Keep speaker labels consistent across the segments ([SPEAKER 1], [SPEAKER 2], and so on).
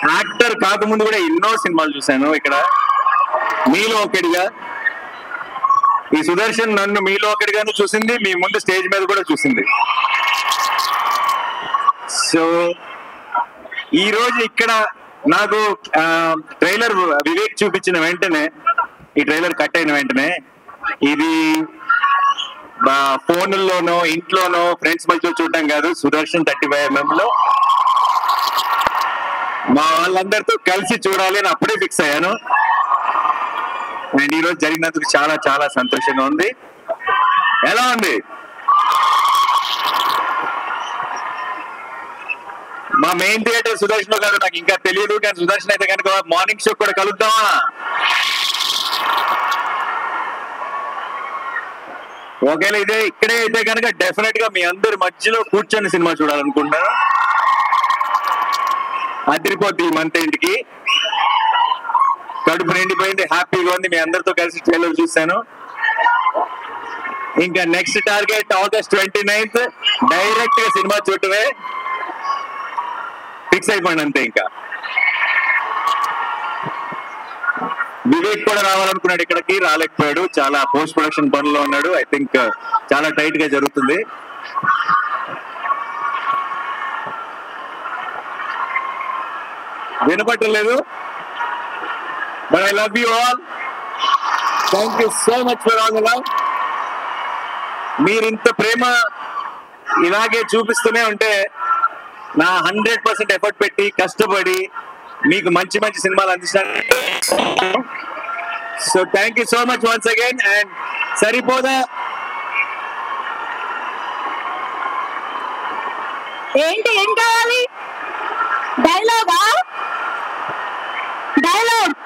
[SPEAKER 1] actor కాకముందు కూడా ఎన్నో సినిమాలు చూశాను ఇక్కడ మీలో ఒకటిగా ఈ సుదర్శన్ నన్ను మీలో ఒకటిగాను చూసింది మీ ముందు స్టేజ్ మీద కూడా చూసింది సో ఈ రోజు ఇక్కడ నాకు ట్రైలర్ వివేక్ చూపించిన వెంటనే ఈ ట్రైలర్ కట్ అయిన వెంటనే ఇది ఫోన్లోనో ఇంట్లోనో ఫ్రెండ్స్ మధ్య చూడటం కాదు సుదర్శన్ థర్టీ ఫైవ్ ఎంఎం లో మా వాళ్ళందరితో కలిసి చూడాలి అని అప్పుడే ఫిక్స్ అయ్యాను అండ్ ఈ రోజు జరిగినందుకు చాలా చాలా సంతోషంగా ఉంది ఎలా ఉంది మా మెయిన్ థియేటర్ సుదర్శన్ గారు నాకు ఇంకా తెలియదు కానీ సుదర్శన్ అయితే కనుక మార్నింగ్ షో కూడా కలుద్దామా ఒకవేళ ఇదే ఇక్కడే అయితే కనుక డెఫినెట్ గా మీ అందరి మధ్యలో కూర్చొని సినిమా చూడాలనుకుంటున్నాను అదిరిపోద్ది ఈ మంత్ ఇంటికి కడుపు నిండిపోయింది హ్యాపీగా ఉంది మీ అందరితో కలిసి ట్రైలర్ చూశాను ఇంకా next target August twenty ninth direct గా సినిమా చూడటమే ఫిక్స్ అయిపోయింది అంతే ఇంకా వివేక్ కూడా రావాలనుకున్నాడు ఇక్కడికి రాలేకపోయాడు చాలా పోస్ట్ ప్రొడక్షన్ పనుల్లో ఉన్నాడు ఐ థింక్ చాలా టైట్ గా జరుగుతుంది వినపట్టలేదు but I love you all thank you so much for all love మీరు ఇంత ప్రేమ ఇలాగే చూపిస్తూనే ఉంటే నా హండ్రెడ్ పర్సెంట్ ఎఫర్ట్ పెట్టి కష్టపడి మీకు మంచి మంచి సినిమాలు అందించడానికి so thank you so much once again and సరిపోదా
[SPEAKER 2] ఏంటి ఏం కావాలి డైలాగా డైలాగ్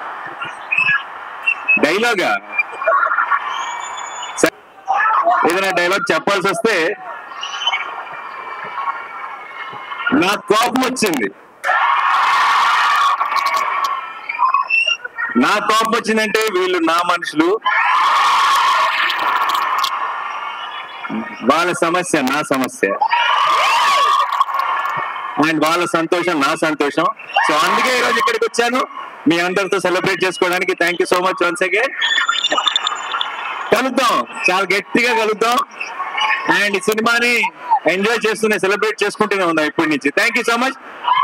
[SPEAKER 1] డైలాగా సరే, ఏదైనా డైలాగ్ చెప్పాల్సి వస్తే నాకు కోపం వచ్చింది నా కోపం వచ్చిందంటే వీళ్ళు నా మనుషులు వాళ్ళ సమస్య నా సమస్య అండ్ వాళ్ళ సంతోషం నా సంతోషం సో అందుకే ఈ రోజు ఇక్కడికి వచ్చాను మీ అందరితో సెలబ్రేట్ చేసుకోవడానికి thank you so much once again కలుద్దాం చాలా గట్టిగా కలుద్దాం అండ్ ఈ సినిమాని ఎంజాయ్ చేస్తూనే సెలబ్రేట్ చేసుకుంటూనే ఉందాం ఇప్పటి నుంచి థ్యాంక్ యూ సో మచ్